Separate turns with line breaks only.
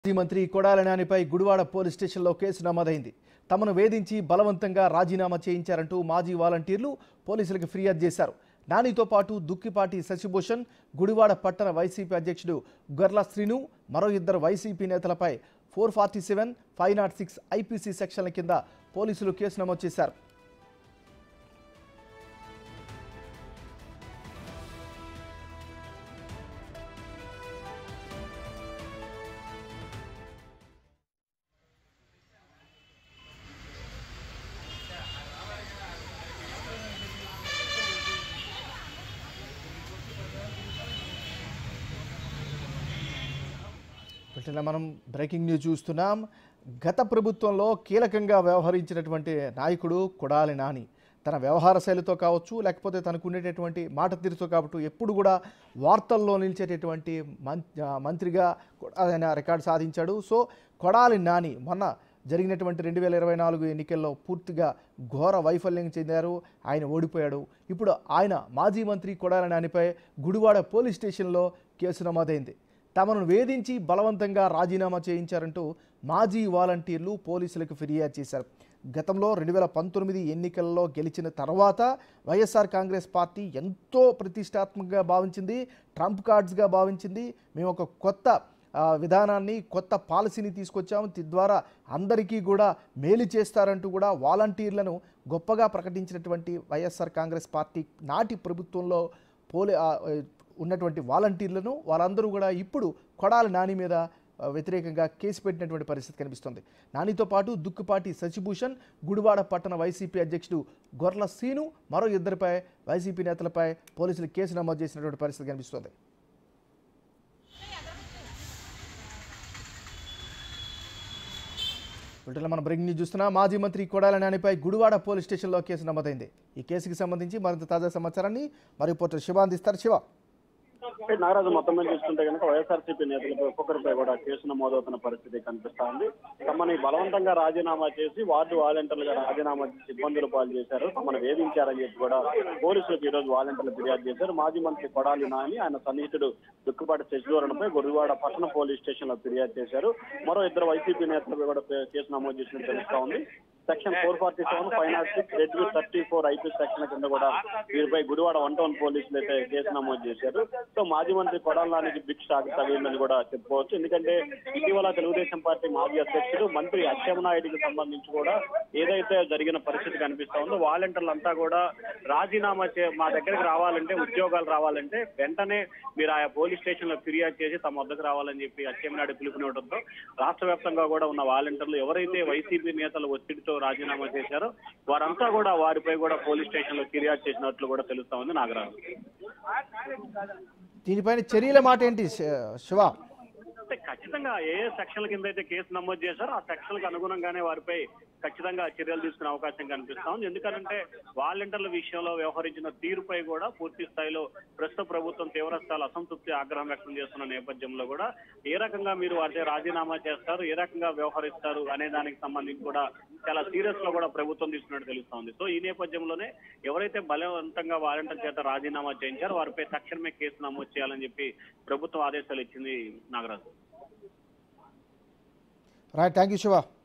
మాజీ మంత్రి కొడాల నానిపై గుడివాడ పోలీస్ స్టేషన్లో కేసు నమోదైంది తమను వేధించి బలవంతంగా రాజీనామా చేయించారంటూ మాజీ వాలంటీర్లు పోలీసులకు ఫిర్యాదు చేశారు నానితో పాటు దుక్కిపాటి శశిభూషణ్ గుడివాడ పట్టణ వైసీపీ అధ్యక్షుడు గొర్ల శ్రీను మరో ఇద్దరు వైసీపీ నేతలపై four forty seven five naught six IPC సెక్షన్ల కింద పోలీసులు కేసు నమోదు చేశారు వెంటనే మనం బ్రేకింగ్ న్యూస్ చూస్తున్నాం గత ప్రభుత్వంలో కీలకంగా వ్యవహరించినటువంటి నాయకుడు కొడాలి నాని తన వ్యవహార శైలితో కావచ్చు లేకపోతే తనకు ఉండేటటువంటి మాట తీరుతో కాబట్టి ఎప్పుడు కూడా వార్తల్లో నిలిచేటటువంటి మం ఆ, మంత్రిగా కూడా ఆయన రికార్డు సాధించాడు సో కొడాలి నాని మొన్న జరిగినటువంటి రెండు వేల ఇరవై నాలుగు ఎన్నికల్లో పూర్తిగా ఘోర వైఫల్యం చెందారు ఆయన ఓడిపోయాడు ఇప్పుడు ఆయన మాజీ మంత్రి కొడాలి నానిపై గుడివాడ పోలీస్ స్టేషన్లో కేసు నమోదైంది తమను వేధించి బలవంతంగా రాజీనామా చేయించారంటూ మాజీ వాలంటీర్లు పోలీసులకు ఫిర్యాదు చేశారు గతంలో రెండు వేల పంతొమ్మిది ఎన్నికల్లో గెలిచిన తర్వాత వైఎస్ఆర్ కాంగ్రెస్ పార్టీ ఎంతో ప్రతిష్టాత్మకంగా భావించింది ట్రంప్ కార్డ్స్గా భావించింది మేము ఒక కొత్త ఆ, విధానాన్ని కొత్త పాలసీని తీసుకొచ్చాము తద్వారా అందరికీ కూడా మేలు చేస్తారంటూ కూడా వాలంటీర్లను గొప్పగా ప్రకటించినటువంటి వైఎస్ఆర్ కాంగ్రెస్ పార్టీ నాటి ప్రభుత్వంలో పోలీ ఆ, ఉన్నటువంటి వాలంటీర్లను వాళ్ళందరూ కూడా ఇప్పుడు కొడాలి నాని మీద ఆ, వ్యతిరేకంగా కేసు పెట్టినటువంటి పరిస్థితి కనిపిస్తుంది నానితో పాటు దుక్కుపాటి శశిభూషణ్ గుడివాడ పట్టణ వైసీపీ అధ్యక్షుడు గొర్ల సీను మరో ఇద్దరిపై వైసీపీ నేతలపై పోలీసులు కేసు నమోదు చేసినటువంటి పరిస్థితి కనిపిస్తుంది వీటిలో మనం బ్రేకింగ్ న్యూస్ చూస్తున్నాం మాజీ మంత్రి కొడాల నానిపై గుడివాడ పోలీస్ స్టేషన్లో కేసు నమోదైంది ఈ కేసుకి సంబంధించి మరింత తాజా సమాచారాన్ని మరి రిపోర్టర్ శివ అందిస్తారు శివ
అంటే నాగరాజు మొత్తం మీద చూస్తుంటే కనుక వైఎస్ఆర్సీపీ నేతలపై ఒక్కొక్కరిపై కూడా కేసు నమోదవుతున్న పరిస్థితి కనిపిస్తా ఉంది తమని బలవంతంగా రాజీనామా చేసి వార్డు వాలంటీర్లుగా రాజీనామా చేసి ఇబ్బందులు పాలు చేశారు తమను వేధించారని చెప్పి కూడా పోలీసులకు ఈ రోజు వాలంటీర్లు ఫిర్యాదు చేశారు మాజీ మంత్రి కొడాలి నాని ఆయన సన్నిహితుడు దుక్కుపాటి శశిధరన్పై గుడివాడ పట్టణ పోలీస్ స్టేషన్ లో ఫిర్యాదు చేశారు మరో ఇద్దరు వైసీపీ నేతలపై కూడా కేసు నమోదు చేసినట్టు తెలుస్తా ఉంది section four forty seven five naught six read thirty four IP section కింద కూడా వీరిపై గుడివాడ వన్ టౌన్ పోలీసులు అయితే కేసు నమోదు చేశారు సో మాజీ మంత్రి కొడాలానికి బిగ్ షాక్ తగిలిందని కూడా చెప్పుకోవచ్చు ఎందుకంటే ఇటీవల తెలుగుదేశం పార్టీ మాజీ అధ్యక్షుడు మంత్రి అచ్చెన్నాయుడికి సంబంధించి కూడా ఏదైతే జరిగిన పరిస్థితి కనిపిస్తా ఉందో వాలంటీర్లంతా కూడా రాజీనామా చే మా దగ్గరికి రావాలంటే ఉద్యోగాలు రావాలంటే వెంటనే మీరు ఆయా పోలీస్ స్టేషన్ లో ఫిర్యాదు చేసి తమ వద్దకు రావాలని చెప్పి అచ్చెన్నాయుడు పిలుపునివ్వడంతో రాష్ట్ర వ్యాప్తంగా కూడా ఉన్న వాలంటీర్లు ఎవరైతే వైసీపీ నేతలు ఒత్తిడితో రాజీనామా చేశారో వారంతా కూడా వారిపై కూడా పోలీస్ స్టేషన్ లో ఫిర్యాదు చేసినట్లు కూడా తెలుస్తా ఉంది నాగరాజు
దీనిపైన చర్యల మాట ఏంటి శ- శివ
అంటే ఖచ్చితంగా ఏ ఏ సెక్షన్ల కింద అయితే కేసు నమోదు చేశారో ఆ సెక్షన్లకు అనుగుణంగానే వారిపై ఖచ్చితంగా చర్యలు తీసుకునే అవకాశం కనిపిస్తా ఉంది ఎందుకంటే వాలంటీర్ల విషయంలో వ్యవహరించిన తీరుపై కూడా పూర్తి స్థాయిలో ప్రస్తుత ప్రభుత్వం తీవ్ర స్థాయిలో అసంతృప్తి ఆగ్రహం వ్యక్తం చేస్తున్న నేపథ్యంలో కూడా ఏ రకంగా మీరు వారితో రాజీనామా చేస్తారు ఏ రకంగా వ్యవహరిస్తారు అనే దానికి సంబంధించి కూడా చాలా సీరియస్ లో కూడా ప్రభుత్వం తీసుకున్నట్టు తెలుస్తోంది సో ఈ నేపథ్యంలోనే ఎవరైతే బలవంతంగా వాలంటీర్ చేత రాజీనామా చేయించారో వారిపై తక్షణమే కేసు నమోదు చేయాలని చెప్పి ప్రభుత్వం ఆదేశాలు ఇచ్చింది Nagaraju
right thank you Shiva